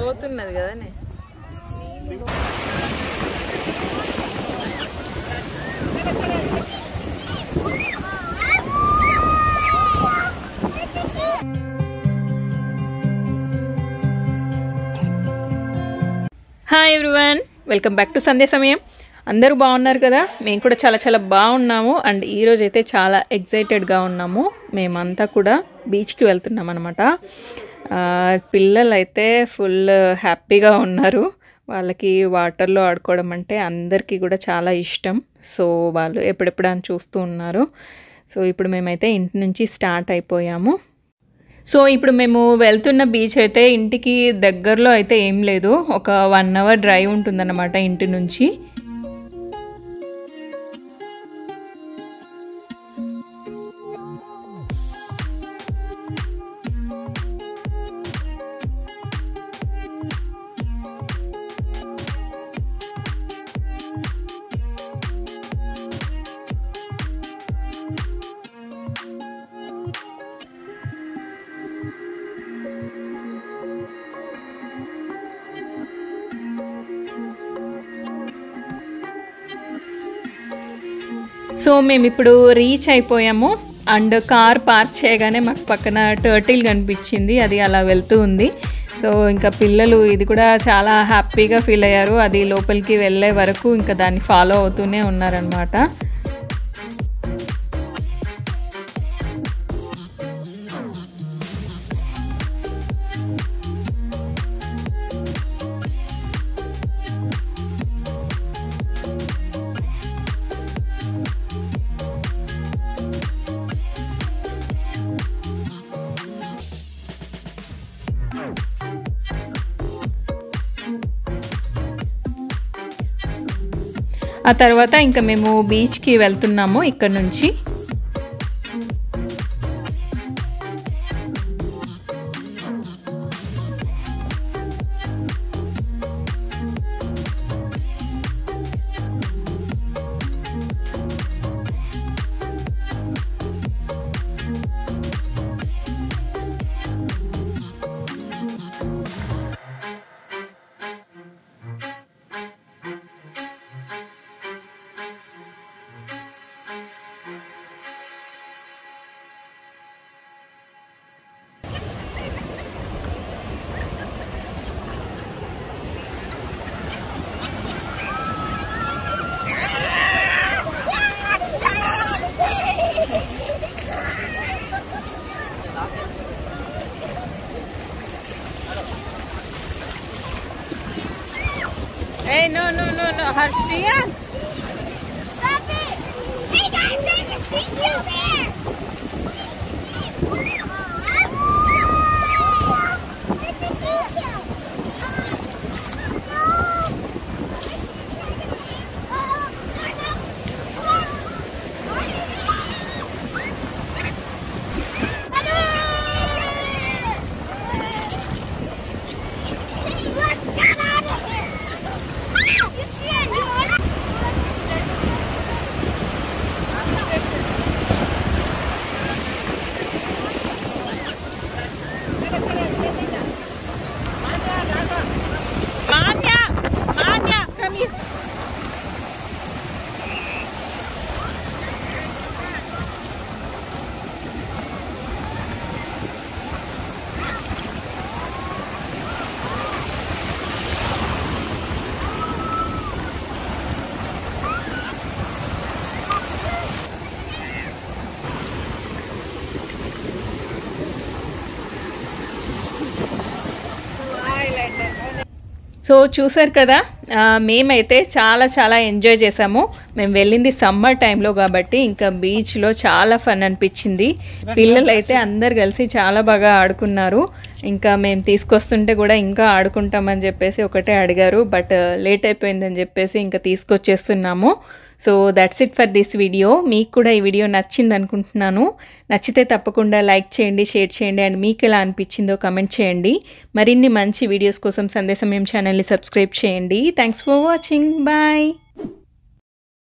లోతున్నది కదనే hi everyone welcome back to సందే సమయం అందరూ బాగున్నారు కదా మేము కూడా చాలా చాలా బాగున్నాము అండ్ ఈరోజు అయితే చాలా ఎగ్జైటెడ్గా ఉన్నాము మేమంతా కూడా బీచ్కి వెళ్తున్నాం అనమాట పిల్లలు అయితే ఫుల్ హ్యాపీగా ఉన్నారు వాళ్ళకి వాటర్లో ఆడుకోవడం అంటే అందరికీ కూడా చాలా ఇష్టం సో వాళ్ళు ఎప్పుడెప్పుడు అని చూస్తూ ఉన్నారు సో ఇప్పుడు మేమైతే ఇంటి నుంచి స్టార్ట్ అయిపోయాము సో ఇప్పుడు మేము వెళ్తున్న బీచ్ అయితే ఇంటికి దగ్గరలో అయితే ఏం లేదు ఒక వన్ అవర్ డ్రైవ్ ఉంటుందన్నమాట ఇంటి నుంచి సో మేము ఇప్పుడు రీచ్ అయిపోయాము అండ్ కార్ పార్క్ చేయగానే మాకు పక్కన టర్టిల్ కనిపించింది అది అలా వెళ్తూ ఉంది సో ఇంకా పిల్లలు ఇది కూడా చాలా హ్యాపీగా ఫీల్ అయ్యారు అది లోపలికి వెళ్ళే వరకు ఇంకా దాన్ని ఫాలో అవుతూనే ఉన్నారనమాట ఆ తర్వాత ఇంకా మేము బీచ్కి వెళ్తున్నాము ఇక్కడ నుంచి Hey, no, no, no, no, Harshia. Stop it! Hey guys, there's a seashell there! It's a seashell! Look, get out of here! You should, you wanna- Manya, Manya, come here. So చూసారు కదా ఆ, మేమైతే చాలా చాలా enjoy చేసాము మేము వెళ్ళింది summer టైంలో కాబట్టి ఇంకా బీచ్లో చాలా ఫన్ అనిపించింది పిల్లలు అయితే అందరు కలిసి చాలా బాగా ఆడుకున్నారు ఇంకా మేము తీసుకొస్తుంటే కూడా ఇంకా ఆడుకుంటామని చెప్పేసి ఒకటే అడిగారు బట్ లేట్ అయిపోయిందని చెప్పేసి ఇంకా తీసుకొచ్చేస్తున్నాము so that's it for this video మీకు కూడా ఈ వీడియో నచ్చింది అనుకుంటున్నాను నచ్చితే తప్పకుండా లైక్ చేయండి షేర్ చేయండి అండ్ మీకు ఎలా అనిపించిందో కమెంట్ చేయండి మరిన్ని మంచి వీడియోస్ కోసం సందేశం ఛానల్ని సబ్స్క్రైబ్ చేయండి థ్యాంక్స్ ఫర్ వాచింగ్ బాయ్